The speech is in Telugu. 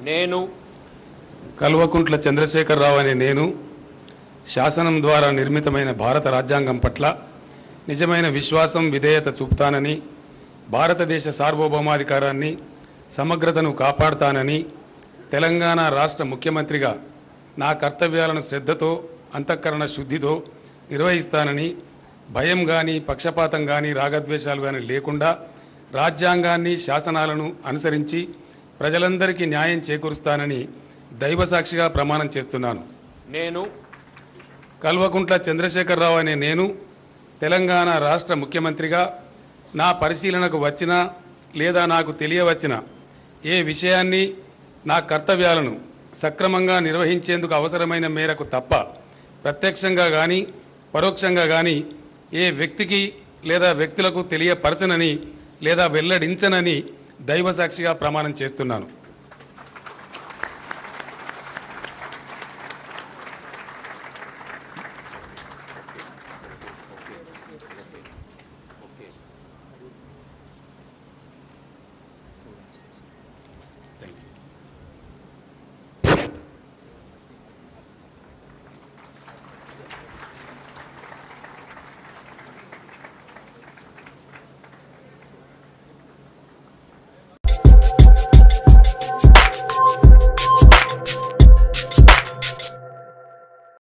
నేను కల్వకుంట్ల చంద్రశేఖరరావు అనే నేను శాసనం ద్వారా నిర్మితమైన భారత రాజ్యాంగం పట్ల నిజమైన విశ్వాసం విధేయత చూపుతానని భారతదేశ సార్వభౌమాధికారాన్ని సమగ్రతను కాపాడుతానని తెలంగాణ రాష్ట్ర ముఖ్యమంత్రిగా నా కర్తవ్యాలను శ్రద్ధతో అంతఃకరణ శుద్ధితో నిర్వహిస్తానని భయం కానీ పక్షపాతం కానీ రాగద్వేషాలు కానీ లేకుండా రాజ్యాంగాన్ని శాసనాలను అనుసరించి ప్రజలందరికీ న్యాయం చేకూరుస్తానని దైవసాక్షిగా ప్రమాణం చేస్తున్నాను నేను కల్వకుంట్ల చంద్రశేఖరరావు అనే నేను తెలంగాణ రాష్ట్ర ముఖ్యమంత్రిగా నా పరిశీలనకు వచ్చిన లేదా నాకు తెలియవచ్చిన ఏ విషయాన్ని నా కర్తవ్యాలను సక్రమంగా నిర్వహించేందుకు అవసరమైన మేరకు తప్ప ప్రత్యక్షంగా కానీ పరోక్షంగా కానీ ఏ వ్యక్తికి లేదా వ్యక్తులకు తెలియపరచనని లేదా వెల్లడించనని దైవసాక్షిగా ప్రమాణం చేస్తున్నాను